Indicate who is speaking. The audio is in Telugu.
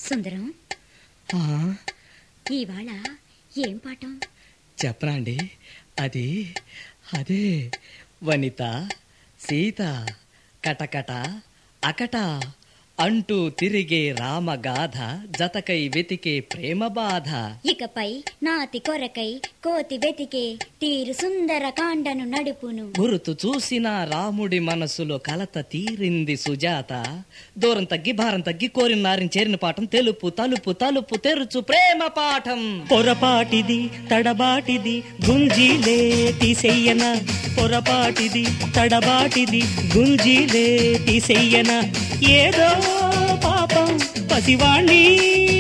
Speaker 1: సుందరం
Speaker 2: ఆ,
Speaker 1: ఇవాళ ఏం పాఠం
Speaker 2: చెప్పనా అండి అది అదే వనిత సీత కటకట అకట అంటూ తిరిగే రామగాథ జతకై వెతికే ప్రేమ బాధ
Speaker 1: ఇకపై నాతి కొరకై కోతి వెతికే తీరు సుందర కాండను నడుపును
Speaker 2: గురుతు చూసిన రాముడి మనసులో కలత తీరింది సుజాత దూరం తగ్గి భారం తగ్గి కోరిన నారిని చేరిన పాఠం తెలుపు తలుపు తలుపు తెరుచు ప్రేమ పాఠం
Speaker 3: పొరపాటిది తడబాటిది గుంజీలే తీసెయ్యన పొరపాటిది తడబాటిది గుంజీలే తీసెయ్యన ఏదో పాపం పసివాణ్ణి